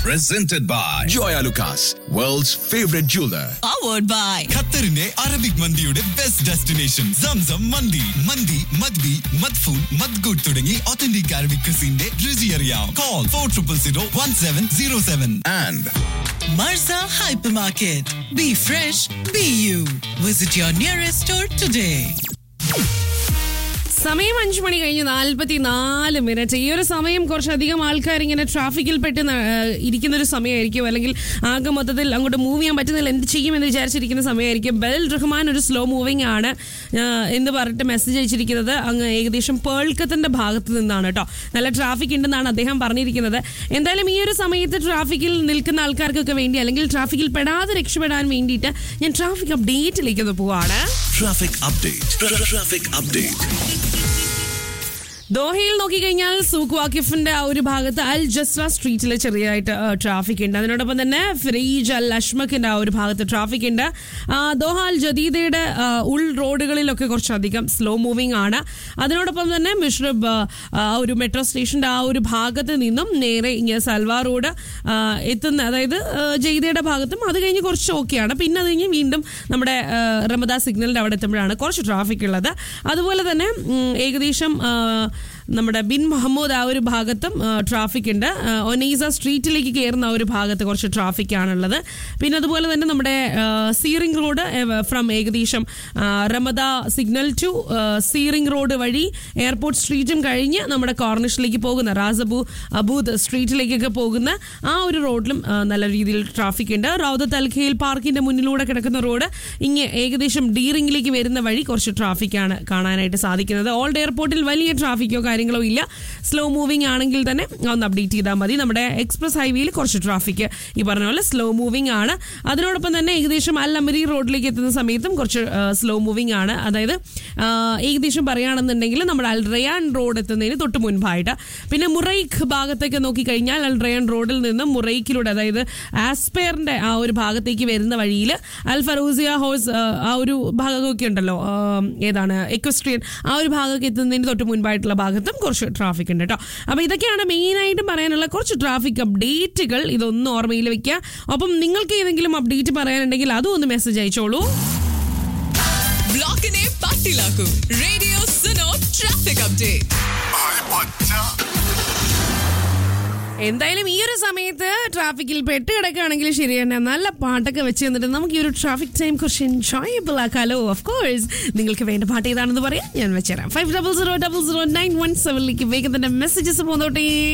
presented by Joya Lucas, world's favorite jeweler. powered by ഖത്തറിന്റെ Arabic മന്തിയുടെ best destination Zamzam മന്തി മന്തി മദ്ബി മദ്ഫൂൻ മദ്ഗൂട്ട് തുടങ്ങി ഒത്തന്റിക് അറബിക് ക്രിസിന്റെ രുചി അറിയാം call four triple zero one seven zero seven And Marza Hypermarket. Be fresh, be you. Visit your nearest store today. സമയം അഞ്ചു മണി കഴിഞ്ഞ് നാൽപ്പത്തി നാല് മിനിറ്റ് ഈ ഒരു സമയം കുറച്ചധികം ആൾക്കാർ ഇങ്ങനെ ട്രാഫിക്കിൽ പെട്ട് ന- ഏഹ് ഇരിക്കുന്ന ഒരു സമയമായിരിക്കും അല്ലെങ്കിൽ ആകെ മൊത്തത്തിൽ അങ്ങോട്ട് മൂവ് ചെയ്യാൻ പറ്റുന്നില്ല എന്ത് ചെയ്യുമെന്ന് വിചാരിച്ചിരിക്കുന്ന സമയമായിരിക്കും ബെൽ റഹ്മാൻ ഒരു സ്ലോ മൂവിംഗ് ആണ് ഏഹ് എന്ന് പറഞ്ഞിട്ട് മെസ്സേജ് അയച്ചിരിക്കുന്നത് അങ്ങ് ഏകദേശം പേൾക്കത്തിന്റെ ഭാഗത്ത് നിന്നാണ് കേട്ടോ നല്ല ട്രാഫിക് ഉണ്ടെന്നാണ് അദ്ദേഹം പറഞ്ഞിരിക്കുന്നത് എന്തായാലും ഈ ഒരു സമയത്ത് ട്രാഫിക്കിൽ നിൽക്കുന്ന ആൾക്കാർക്കൊക്കെ വേണ്ടി അല്ലെങ്കിൽ ട്രാഫിക്കിൽ പെടാതെ രക്ഷപ്പെടാൻ വേണ്ടിയിട്ട് ഞാൻ ട്രാഫിക് അപ്ഡേറ്റിലേക്ക് ഒന്ന് പോവാണ് traffic update. Tra- traffic update. ദോഹയിൽ നോക്കിക്കഴിഞ്ഞാൽ സൂഖ് വാക്കിഫിന്റെ ആ ഒരു ഭാഗത്ത് അൽ ജസ്ര സ്ട്രീറ്റിൽ ചെറിയതായിട്ട് ട്രാഫിക് ഉണ്ട് അതിനോടൊപ്പം തന്നെ ഫിറീജ് അൽ അഷ്മക്കിന്റെ ആ ഒരു ഭാഗത്ത് ട്രാഫിക് ഉണ്ട് ആ, ദോഹ അൽ ജദീദയുടെ ആ, ഉൾ റോഡുകളിലൊക്കെ കുറച്ചധികം സ്ലോ മൂവിംഗ് ആണ് അതിനോടൊപ്പം തന്നെ മിഷ്റബ് ആ, ആ ഒരു മെട്രോ സ്റ്റേഷന്റെ ആ ഒരു ഭാഗത്ത് നിന്നും നേരെ ഇങ്ങനെ സൽവാർ റോഡ് ആ, എത്തുന്ന അതായത് ആ, ജയ്ദയുടെ ഭാഗത്തും അത് കഴിഞ്ഞ് കുറച്ച് ഓക്കെയാണ് പിന്നെ അത് കഴിഞ്ഞ് വീണ്ടും നമ്മുടെ ആ, റമദ സിഗ്നലിന്റെ അവിടെ എത്തുമ്പോഴാണ് കുറച്ച് ട്രാഫിക് ഉള്ളത് അതുപോലെ തന്നെ ഉം, ഏകദേശം ആ, നമ്മുടെ ബിൻ മുഹമ്മദ് ആ ഒരു ഭാഗത്തും ട്രാഫിക് ഉണ്ട് ആ, ഒനീസ സ്ട്രീറ്റിലേക്ക് കയറുന്ന ആ ഒരു ഭാഗത്ത് കുറച്ച് ട്രാഫിക് ആണുള്ളത് പിന്നെ അതുപോലെ തന്നെ നമ്മുടെ സീറിംഗ് റോഡ് ഫ്രം ഏകദേശം ആ, Ramada signal to C ring road വഴി എയർപോർട്ട് സ്ട്രീറ്റും കഴിഞ്ഞ് നമ്മുടെ കോർണിഷിലേക്ക് പോകുന്ന റാസബു അബൂദ് സ്ട്രീറ്റിലേക്കൊക്കെ പോകുന്ന ആ ഒരു റോഡിലും ആ, നല്ല രീതിയിൽ ട്രാഫിക് ഉണ്ട് റൗദത്ത് അൽഖയിൽ പാർക്കിന്റെ മുന്നിലൂടെ കിടക്കുന്ന റോഡ് ഇങ്ങനെ ഏകദേശം ഡീറിംഗിലേക്ക് വരുന്ന വഴി കുറച്ച് ട്രാഫിക്കാണ് കാണാനായിട്ട് സാധിക്കുന്നത് ഓൾഡ് എയർപോർട്ടിൽ വലിയ ട്രാഫിക്കോ കാര്യങ്ങളോ ഇല്ല സ്ലോ മൂവിംഗ് ആണെങ്കിൽ തന്നെ ഒന്ന് അപ്ഡേറ്റ് ചെയ്താൽ മതി നമ്മുടെ എക്സ്പ്രസ് ഹൈവേയിൽ കുറച്ച് ട്രാഫിക് ഈ പറഞ്ഞ പോലെ സ്ലോ മൂവിംഗ് ആണ് അതിനോടൊപ്പം തന്നെ ഏകദേശം അൽ അമരി റോഡിലേക്ക് എത്തുന്ന സമയത്തും കുറച്ച് സ്ലോ മൂവിംഗ് ആണ് അതായത് ആ, ഏകദേശം പറയുകയാണെന്നുണ്ടെങ്കിൽ നമ്മുടെ അൽ റയാൻ റോഡ് എത്തുന്നതിന് തൊട്ട് മുൻപായിട്ട് പിന്നെ മുറൈഖ് ഭാഗത്തേക്ക് നോക്കിക്കഴിഞ്ഞാൽ അൽ റയാൻ റോഡിൽ നിന്നും മുറൈഖിലൂടെ അതായത് ആസ്പെയറിന്റെ ആ ഒരു ഭാഗത്തേക്ക് വരുന്ന വഴിയിൽ അൽ ഫറൂസിയ ഹൗസ് ആ, ആ ഒരു ഭാഗമൊക്കെ ഉണ്ടല്ലോ ആ, ഏതാണ് എക്വസ്ട്രിയൻ ആ ഒരു ഭാഗമൊക്കെ എത്തുന്നതിന് തൊട്ട് മുൻപായിട്ടുള്ള ഭാഗത്തും കുറച്ച് ട്രാഫിക് ഉണ്ട് കേട്ടോ അപ്പോൾ ഇതൊക്കെയാണ് മെയിനായിട്ടും പറയാനുള്ള കുറച്ച് ട്രാഫിക് അപ്ഡേറ്റുകൾ ഇതൊന്നും ഓർമ്മയിൽ വെക്കുക ഒപ്പം നിങ്ങൾക്ക് ഏതെങ്കിലും അപ്ഡേറ്റ് പറയാനുണ്ടെങ്കിൽ അതും ഒന്ന് മെസ്സേജ് അയച്ചോളൂ ബ്ലോക്കിനെ പട്ടിലാക്കൂ റേഡിയോ സുനോ ട്രാഫിക് അപ്ഡേറ്റ് എന്തായാലും ഈ ഒരു സമയത്ത് ട്രാഫിക്കിൽ പെട്ട് കിടക്കുകയാണെങ്കിൽ ശരി തന്നെ നല്ല പാട്ടൊക്കെ വെച്ച് തന്നിട്ട് നമുക്ക് ഈ ഒരു ട്രാഫിക് ടൈം കുറച്ച് എൻജോയബിൾ ആക്കാലോ ഓഫ് കോഴ്സ് നിങ്ങൾക്ക് വേണ്ട പാട്ട് ഏതാണെന്ന് പറയാം ഞാൻ വെച്ചുതരാം five double zero double zero nine one സെവനിലേക്ക് വേഗം തന്നെ മെസ്സേജസ് പോന്നോട്ടേ